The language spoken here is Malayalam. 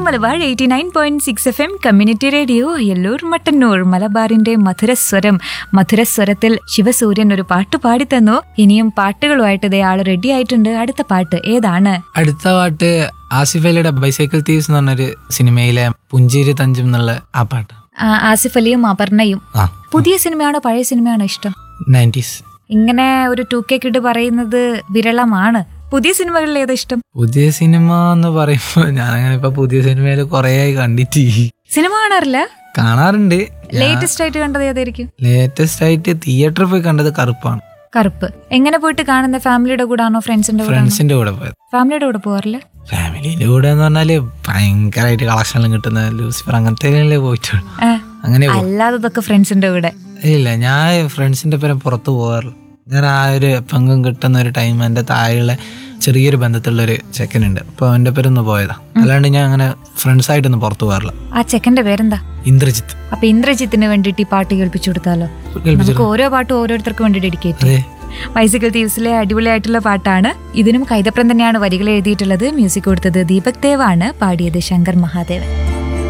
Malabar eighty nine point six F M community radio Elloor Mattannur മലബാറിന്റെ മധുരസ്വരം മധുരസ്വരത്തിൽ ശിവസൂര്യൻ ഒരു പാട്ട് പാടിത്തന്നു ഇനിയും പാട്ടുകളുമായിട്ട് ഇതേ ആള് റെഡി ആയിട്ടുണ്ട് അടുത്ത പാട്ട് ഏതാണ് അടുത്ത പാട്ട് ആസിഫ് അലിയുടെ ബൈസൈക്കിൾ തീവ്സ് എന്ന് പറഞ്ഞൊരു സിനിമയിലെ പുഞ്ചേരി തഞ്ചും എന്നുള്ള ആ പാട്ട് ആ, ആസിഫ് അലിയും അപർണയും ആ പുതിയ സിനിമയാണോ പഴയ സിനിമയാണോ ഇഷ്ടം നയൻറ്റീസ് ഇങ്ങനെ ഒരു ടു കെ കിഡ് പറയുന്നത് വിരളമാണ് പുതിയ സിനിമകളിൽ ഏതാ ഇഷ്ടം പുതിയ സിനിമ എന്ന് പറയുമ്പോൾ ഞാൻ അങ്ങനെ ഇപ്പൊ പുതിയ സിനിമയിൽ കുറേ ആയി കണ്ടിട്ട് സിനിമ കാണാറില്ല കാണാറുണ്ട് ലേറ്റസ്റ്റ് ആയിട്ട് കണ്ടത് ഏതായിരിക്കും ലേറ്റസ്റ്റ് ആയിട്ട് തിയേറ്ററിൽ പോയി കണ്ടത് കറുപ്പാണ് കറുപ്പ് എങ്ങനെ പോയിട്ട് കാണുന്ന ഫാമിലിയുടെ കൂടെ ആണോ ഫ്രണ്ട്സിന്റെ കൂടെ ഫ്രണ്ട്സിന്റെ കൂടെ പോയത് ഫാമിലിയുടെ കൂടെ പോകാറില്ല ഫാമിലിന്റെ കൂടെ എന്ന് പറഞ്ഞാല് ഭയങ്കരമായിട്ട് കളക്ഷനിലും കിട്ടുന്ന ലൂസിഫർ അങ്ങനത്തെ പോയിട്ടുള്ളൂ ആ, അങ്ങനെ പോ- അല്ലാതെ ഇതൊക്കെ ഫ്രണ്ട്സിന്റെ കൂടെ ഇല്ല ഞാൻ ഫ്രണ്ട്സിന്റെ പേരെ പുറത്ത് പോകാറില്ല ഞാൻ ആ ഒരു പങ്കും കിട്ടുന്ന ഒരു ടൈം എൻ്റെ താഴെയുള്ള ചെറിയൊരു ബന്ധത്തിലുള്ള ഒരു ചെക്കനുണ്ട് അപ്പോൾ അവൻ്റെ പേരൊന്ന് പോയതാ അല്ലാണ്ട് ഞാൻ അങ്ങനെ ഫ്രണ്ട്സ് ആയിട്ടൊന്നും പുറത്ത് പോകാറില്ല ആ ചെക്കന്റെ പേരെന്താ ഇന്ദ്രജിത്ത് അപ്പൊ ഇന്ദ്രജിത്തിന് വേണ്ടിയിട്ട് ഈ പാട്ട് കേൾപ്പിച്ചു കൊടുത്താലോ നമുക്ക് ഓരോ പാട്ടും ഓരോരുത്തർക്ക് വേണ്ടി ഡെഡിക്കേറ്റ് അതെ ബൈസിക്കിൾ തീവ്സിലെ അടിപൊളിയായിട്ടുള്ള പാട്ടാണ് ഇതിനും കൈതപ്രം തന്നെയാണ് വരികൾ എഴുതിയിട്ടുള്ളത് മ്യൂസിക് കൊടുത്തത് ദീപക് ദേവാണ് പാടിയത് ശങ്കർ മഹാദേവൻ